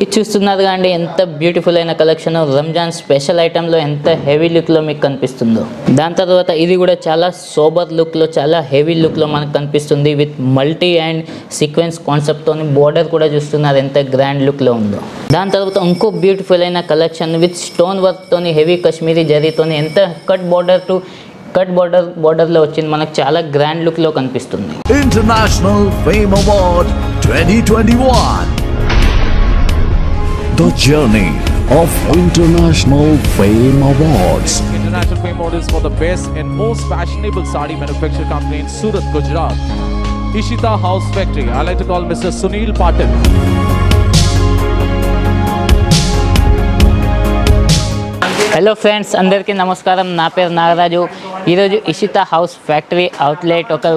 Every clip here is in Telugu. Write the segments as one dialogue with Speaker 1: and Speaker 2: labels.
Speaker 1: ఇది చూస్తున్నారు కానీ ఎంత బ్యూటిఫుల్ అయిన కలెక్షన్ రంజాన్ స్పెషల్ ఐటెంలో ఎంత హెవీ లుక్లో మీకు కనిపిస్తుందో దాని తర్వాత ఇది కూడా చాలా సోబర్ లుక్లో చాలా హెవీ లుక్లో మనకు కనిపిస్తుంది విత్ మల్టీ అండ్ సీక్వెన్స్ కాన్సెప్ట్తో బోర్డర్ కూడా చూస్తున్నారు ఎంత గ్రాండ్ లుక్లో ఉందో దాని తర్వాత ఇంకో బ్యూటిఫుల్ అయిన కలెక్షన్ విత్ స్టోన్ వర్క్తోని హెవీ కశ్మీరీ జరీతోని ఎంత cut border to cut border బోర్డర్లో వచ్చింది మనకు చాలా గ్రాండ్ లుక్లో కనిపిస్తుంది
Speaker 2: International Fame Award 2021. The journey of International Fame Awards.
Speaker 3: International Fame Awards for the best and most fashionable sari manufacturing company in Surat, Gujarat. Ishita House Factory. I like to call Mr. Sunil Patil.
Speaker 1: Hello friends అందరికీ నమస్కారం నా పేరు నాగరాజు ఈరోజు ఇషిత హౌస్ ఫ్యాక్టరీ అవుట్లెట్ ఒక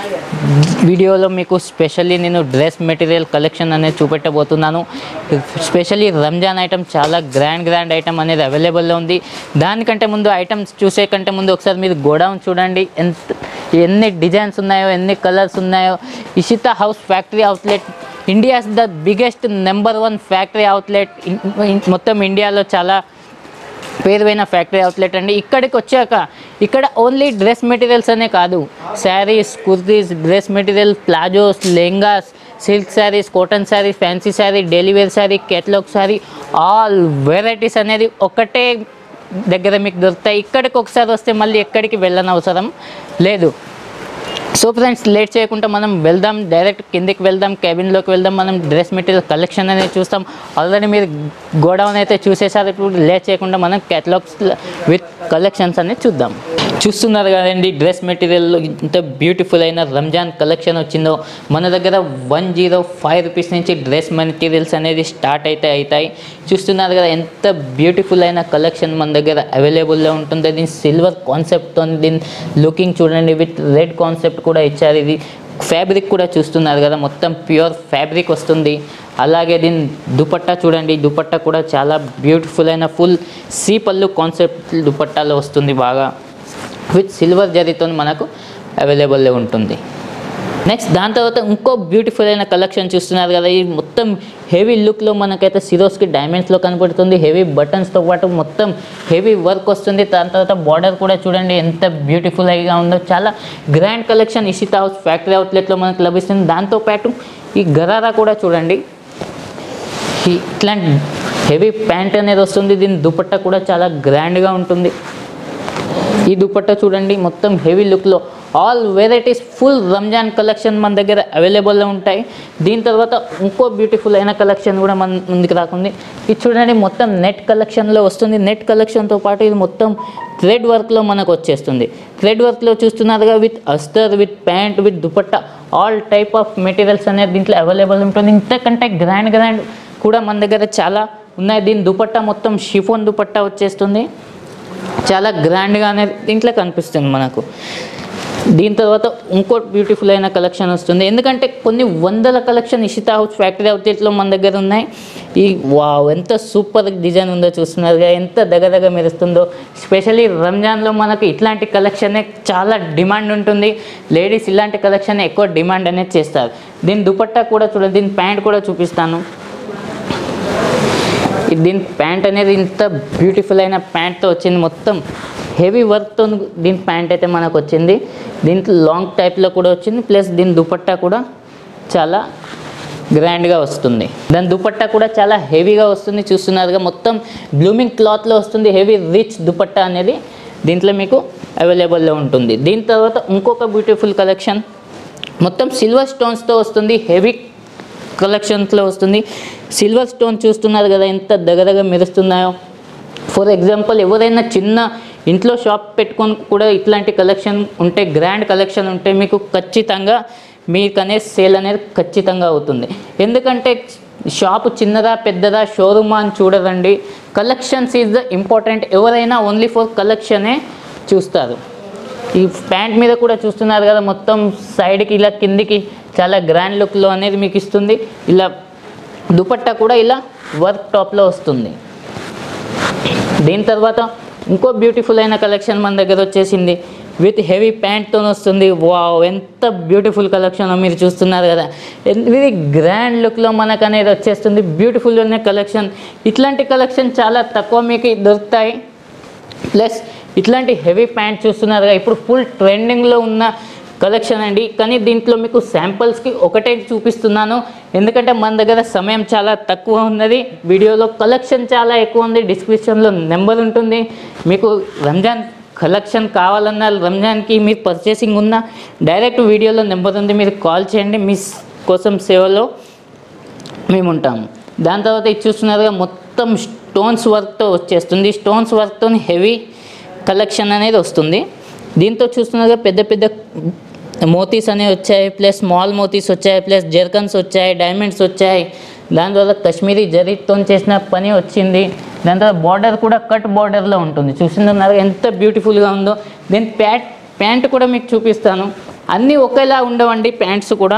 Speaker 1: వీడియోలో మీకు స్పెషల్లీ నేను డ్రెస్ మెటీరియల్ కలెక్షన్ అనేది చూపెట్టబోతున్నాను స్పెషల్లీ రంజాన్ ఐటమ్ చాలా గ్రాండ్ గ్రాండ్ ఐటమ్ అనేది అవైలబుల్లో ఉంది దానికంటే ముందు ఐటమ్స్ చూసే కంటే ముందు ఒకసారి మీరు గోడౌన్ చూడండి ఎంత ఎన్ని డిజైన్స్ ఉన్నాయో ఎన్ని కలర్స్ ఉన్నాయో Ishita house factory outlet India's the biggest number one factory outlet మొత్తం ఇండియాలో చాలా పేరువైన ఫ్యాక్టరీ అవుట్లెట్ అండి ఇక్కడికి వచ్చాక ఇక్కడ ఓన్లీ డ్రెస్ మెటీరియల్స్ అనే కాదు saris kurtis dress material palazzos lehengas silk saris cotton sari fancy sari daily wear sari catalogue sari all varieties అనేది ఒకటే దగ్గర మీకు దొరుకుతాయి ఇక్కడికి ఒకసారి వస్తే మళ్ళీ ఎక్కడికి వెళ్ళనవసరం లేదు సో ఫ్రెండ్స్ లేట్ చేయకుండా మనం వెళ్దాం డైరెక్ట్ కిందికి వెళ్దాం క్యాబిన్లోకి వెళ్దాం మనం డ్రెస్ మెటీరియల్ కలెక్షన్ అనేది చూస్తాం ఆల్రెడీ మీరు గోడౌన్ అయితే చూసేసారు ఇప్పుడు లేట్ చేయకుండా మనం కేటలాగ్స్ విత్ కలెక్షన్స్ అనేది చూద్దాం చూస్తున్నారు కదండి డ్రెస్ మెటీరియల్ ఇంత బ్యూటిఫుల్ అయిన రంజాన్ కలెక్షన్ వచ్చిందో మన దగ్గర వన్ జీరో ఫైవ్ రూపీస్ నుంచి డ్రెస్ మెటీరియల్స్ అనేది స్టార్ట్ అయితే అవుతాయి చూస్తున్నారు కదా ఎంత బ్యూటిఫుల్ అయిన కలెక్షన్ మన దగ్గర అవైలబుల్లో ఉంటుంది దీని సిల్వర్ కాన్సెప్ట్తో దీని లుకింగ్ చూడండి విత్ రెడ్ కాన్సెప్ట్ కూడా ఇచ్చారు ఇది ఫ్యాబ్రిక్ కూడా చూస్తున్నారు కదా మొత్తం ప్యూర్ ఫ్యాబ్రిక్ వస్తుంది అలాగే దీని దుపట్టా చూడండి దుపట్టా కూడా చాలా బ్యూటిఫుల్ అయిన ఫుల్ సీ పళ్ళు కాన్సెప్ట్ దుపట్టాలో వస్తుంది బాగా విత్ సిల్వర్ జరీతో మనకు అవైలబుల్లో ఉంటుంది నెక్స్ట్ దాని తర్వాత ఇంకో బ్యూటిఫుల్ అయిన కలెక్షన్ చూస్తున్నారు కదా ఈ మొత్తం హెవీ లుక్లో మనకైతే సిరోస్కి డైమండ్స్లో కనపడుతుంది హెవీ బటన్స్తో పాటు మొత్తం హెవీ వర్క్ వస్తుంది దాని తర్వాత బార్డర్ కూడా చూడండి ఎంత బ్యూటిఫుల్గా ఉందో చాలా grand collection Ishita house factory అవుట్లెట్లో మనకు లభిస్తుంది దాంతోపాటు ఈ గరారా కూడా చూడండి ఈ ఇట్లాంటి హెవీ ప్యాంట్ అనేది వస్తుంది దీని దుపట్టా కూడా చాలా గ్రాండ్గా ఉంటుంది ఈ దుపట్టా చూడండి మొత్తం హెవీ లుక్లో all varieties full Ramzan collection మన దగ్గర అవైలబుల్లో ఉంటాయి దీని తర్వాత ఇంకో బ్యూటిఫుల్ అయిన కలెక్షన్ కూడా మన ముందుకు రాకుంది ఇది చూడండి మొత్తం నెట్ కలెక్షన్లో వస్తుంది నెట్ కలెక్షన్తో పాటు ఇది మొత్తం థ్రెడ్ వర్క్లో మనకు వచ్చేస్తుంది థ్రెడ్ వర్క్లో చూస్తున్నారుగా విత్ అస్తర్ with pant with dupatta all type of materials అనేది దీంట్లో అవైలబుల్ ఉంటుంది ఇంతకంటే గ్రాండ్ గ్రాండ్ కూడా మన దగ్గర చాలా ఉన్నాయి దీని దుపట్టా మొత్తం షిఫోన్ దుపట్టా వచ్చేస్తుంది చాలా గ్రాండ్గా అనేది దీంట్లో కనిపిస్తుంది మనకు దీని తర్వాత ఇంకో బ్యూటిఫుల్ అయిన కలెక్షన్ వస్తుంది ఎందుకంటే కొన్ని వందల కలెక్షన్ ఇషితా హౌస్ ఫ్యాక్టరీ అవుట్లెట్లో మన దగ్గర ఉన్నాయి ఈ వావ్ ఎంత సూపర్ డిజైన్ ఉందో చూస్తున్నారుగా ఎంత దగ్గర మెరుస్తుందో స్పెషల్లీ రంజాన్లో మనకు ఇట్లాంటి కలెక్షనే చాలా డిమాండ్ ఉంటుంది లేడీస్ ఇలాంటి కలెక్షన్ ఎక్కువ డిమాండ్ అనేది చేస్తారు దీని దుపట్టా కూడా చూడండి దీని ప్యాంట్ కూడా చూపిస్తాను ఇది దీని ప్యాంట్ అనేది ఇంత బ్యూటిఫుల్ అయిన ప్యాంట్తో వచ్చింది మొత్తం హెవీ వర్క్తో దీని ప్యాంట్ అయితే మనకు వచ్చింది దీంట్లో లాంగ్ టైప్లో కూడా వచ్చింది ప్లస్ దీని దుపట్టా కూడా చాలా గ్రాండ్గా వస్తుంది దాని దుపట్టా కూడా చాలా హెవీగా వస్తుంది చూస్తున్నారుగా మొత్తం బ్లూమింగ్ క్లాత్లో వస్తుంది హెవీ రిచ్ దుపట్టా అనేది దీంట్లో మీకు అవైలబుల్లో ఉంటుంది దీని తర్వాత ఇంకొక బ్యూటిఫుల్ కలెక్షన్ మొత్తం సిల్వర్ స్టోన్స్తో వస్తుంది హెవీ కలెక్షన్స్లో వస్తుంది సిల్వర్ స్టోన్ చూస్తున్నారు కదా ఎంత దగ్గరగా మెరుస్తున్నాయో ఫర్ ఎగ్జాంపుల్ ఎవరైనా చిన్న ఇంట్లో షాప్ పెట్టుకొని కూడా ఇట్లాంటి కలెక్షన్ ఉంటే గ్రాండ్ కలెక్షన్ ఉంటే మీకు ఖచ్చితంగా మీకు అనేది సేల్ అనేది ఖచ్చితంగా అవుతుంది ఎందుకంటే షాపు చిన్నదా పెద్దదా షోరూమా అని చూడదండి కలెక్షన్స్ ఈజ్ ద ఇంపార్టెంట్ ఎవరైనా ఓన్లీ ఫర్ కలెక్షనే చూస్తారు ఈ ప్యాంట్ మీద కూడా చూస్తున్నారు కదా మొత్తం సైడ్కి ఇలా కిందికి చాలా గ్రాండ్ లుక్లో అనేది మీకు ఇస్తుంది ఇలా దుపట్టా కూడా ఇలా వర్క్ టాప్లో వస్తుంది దీని తర్వాత ఇంకో బ్యూటిఫుల్ అయిన కలెక్షన్ మన దగ్గర వచ్చేసింది విత్ హెవీ ప్యాంట్తో వస్తుంది వావ్ ఎంత బ్యూటిఫుల్ కలెక్షన్ మీరు చూస్తున్నారు కదా ఎన్- ఇది గ్రాండ్ లుక్లో మనకు అనేది వచ్చేస్తుంది బ్యూటిఫుల్ ఉన్న కలెక్షన్ ఇట్లాంటి కలెక్షన్ చాలా తక్కువ మీకు దొరుకుతాయి ప్లస్ ఇట్లాంటి హెవీ ప్యాంట్ చూస్తున్నారు కదా ఇప్పుడు ఫుల్ ట్రెండింగ్లో ఉన్న కలెక్షన్ అండి కానీ దీంట్లో మీకు శాంపిల్స్కి ఒకటే చూపిస్తున్నాను ఎందుకంటే మన దగ్గర సమయం చాలా తక్కువ ఉన్నది వీడియోలో కలెక్షన్ చాలా ఎక్కువ ఉంది డిస్క్రిప్షన్లో నెంబర్ ఉంటుంది మీకు రంజాన్ కలెక్షన్ కావాలన్నా రంజాన్కి మీరు పర్చేసింగ్ ఉన్నా డైరెక్ట్ వీడియోలో నెంబర్ ఉంది మీరు కాల్ చేయండి మీ కోసం సేవలో మేము ఉంటాము దాని తర్వాత ఇది చూస్తున్నారుగా మొత్తం స్టోన్స్ వర్క్తో వచ్చేస్తుంది స్టోన్స్ వర్క్తో హెవీ కలెక్షన్ అనేది వస్తుంది దీంతో చూస్తున్నారుగా పెద్ద పెద్ద మోతీస్ అనేవి వచ్చాయి ప్లస్ స్మాల్ మోతీస్ వచ్చాయి ప్లస్ జెర్కన్స్ వచ్చాయి డైమండ్స్ వచ్చాయి దాని తర్వాత కశ్మీరీ జరీతో చేసిన పని వచ్చింది దాని తర్వాత బార్డర్ కూడా కట్ బార్డర్లో ఉంటుంది చూస్తున్నారు ఎంత బ్యూటిఫుల్గా ఉందో దీని ప్యాంట్ ప్యాంట్ కూడా మీకు చూపిస్తాను అన్నీ ఒకేలా ఉండవండి ప్యాంట్స్ కూడా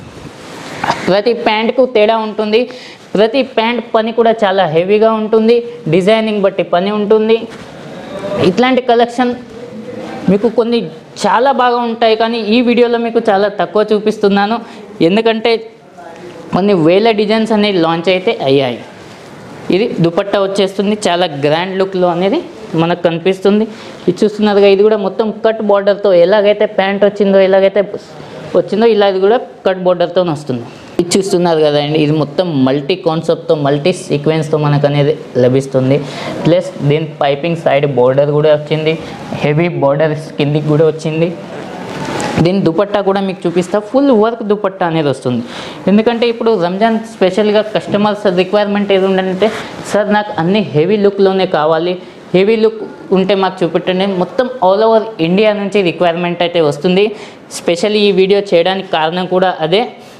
Speaker 1: ప్రతి ప్యాంట్కు తేడా ఉంటుంది ప్రతి ప్యాంట్ పని కూడా చాలా హెవీగా ఉంటుంది డిజైనింగ్ బట్టి పని ఉంటుంది ఇట్లాంటి కలెక్షన్ మీకు కొన్ని చాలా బాగా ఉంటాయి కానీ ఈ వీడియోలో మీకు చాలా తక్కువ చూపిస్తున్నాను ఎందుకంటే కొన్ని వేల డిజైన్స్ అనేవి లాంచ్ అయితే అయ్యాయి ఇది దుపట్టా వచ్చేస్తుంది చాలా గ్రాండ్ లుక్లో అనేది మనకు కనిపిస్తుంది ఇది చూస్తున్నారుగా ఇది కూడా మొత్తం కట్ బార్డర్తో ఎలాగైతే ప్యాంట్ వచ్చిందో ఎలాగైతే వచ్చిందో ఇలా ఇది కూడా కట్ బార్డర్తో వస్తుంది ఇది చూస్తున్నారు కదండి ఇది మొత్తం మల్టీ కాన్సెప్ట్తో మల్టీ సీక్వెన్స్తో మనకు అనేది లభిస్తుంది ప్లస్ దీని పైపింగ్ సైడ్ బార్డర్ కూడా వచ్చింది హెవీ బార్డర్ కిందికి కూడా వచ్చింది దీని దుపట్టా కూడా మీకు చూపిస్తా ఫుల్ వర్క్ దుపట్టా అనేది వస్తుంది ఎందుకంటే ఇప్పుడు రంజాన్ స్పెషల్గా కస్టమర్స్ రిక్వైర్మెంట్ ఏది ఉందంటే సార్ నాకు అన్ని హెవీ లుక్లోనే కావాలి హెవీ లుక్ ఉంటే మాకు చూపెట్టండి మొత్తం ఆల్ ఓవర్ ఇండియా నుంచి రిక్వైర్మెంట్ అయితే వస్తుంది స్పెషల్ ఈ వీడియో చేయడానికి కారణం కూడా అదే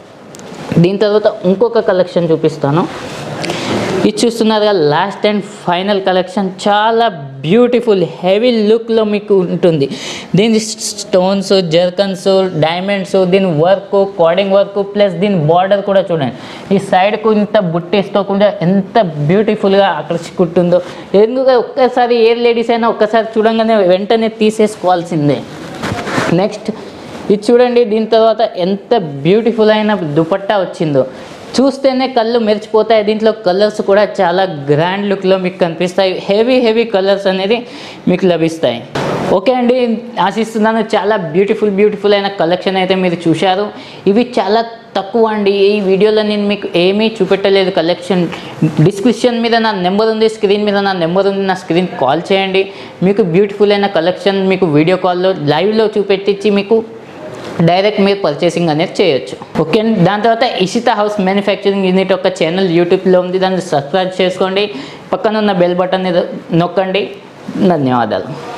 Speaker 1: దీని తర్వాత ఇంకొక కలెక్షన్ చూపిస్తాను ఇది చూస్తున్నారుగా లాస్ట్ అండ్ ఫైనల్ కలెక్షన్ చాలా బ్యూటిఫుల్ హెవీ లుక్లో మీకు ఉంటుంది దీని స్టోన్స్ జర్కన్స్ డైమండ్స్ దీని వర్క్ కోడింగ్ వర్క్ ప్లస్ దీని బార్డర్ కూడా చూడండి ఈ సైడ్కు ఇంత బుట్టేస్తో కూడా ఎంత బ్యూటిఫుల్గా ఆకర్షికుంటుందో ఎందుకంటే ఒక్కసారి ఏ లేడీస్ అయినా ఒక్కసారి చూడంగానే వెంటనే తీసేసుకోవాల్సిందే నెక్స్ట్ ఇది చూడండి దీని తర్వాత ఎంత బ్యూటిఫుల్ అయిన దుపట్టా వచ్చిందో చూస్తేనే కళ్ళు మెరిచిపోతాయి దీంట్లో కలర్స్ కూడా చాలా గ్రాండ్ లుక్లో మీకు కనిపిస్తాయి హెవీ హెవీ కలర్స్ అనేది మీకు లభిస్తాయి ఓకే అండి ఆశిస్తున్నాను చాలా బ్యూటిఫుల్ బ్యూటిఫుల్ అయిన కలెక్షన్ అయితే మీరు చూశారు ఇవి చాలా తక్కువ అండి ఈ వీడియోలో నేను మీకు ఏమీ చూపెట్టలేదు కలెక్షన్ డిస్క్రిప్షన్ మీద నా నెంబర్ ఉంది స్క్రీన్ మీద నా నెంబర్ ఉంది నా స్క్రీన్ కాల్ చేయండి మీకు బ్యూటిఫుల్ అయిన కలెక్షన్ మీకు వీడియో కాల్లో లైవ్లో చూపెట్టించి మీకు డైరెక్ట్ మీరు పర్చేసింగ్ అనేది చేయొచ్చు ఓకే అండి దాని తర్వాత ఇషితా హౌస్ మ్యానుఫ్యాక్చరింగ్ యూనిట్ ఒక ఛానల్ యూట్యూబ్లో ఉంది దాన్ని సబ్స్క్రైబ్ చేసుకోండి పక్కన ఉన్న బెల్ బటన్ నొక్కండి ధన్యవాదాలు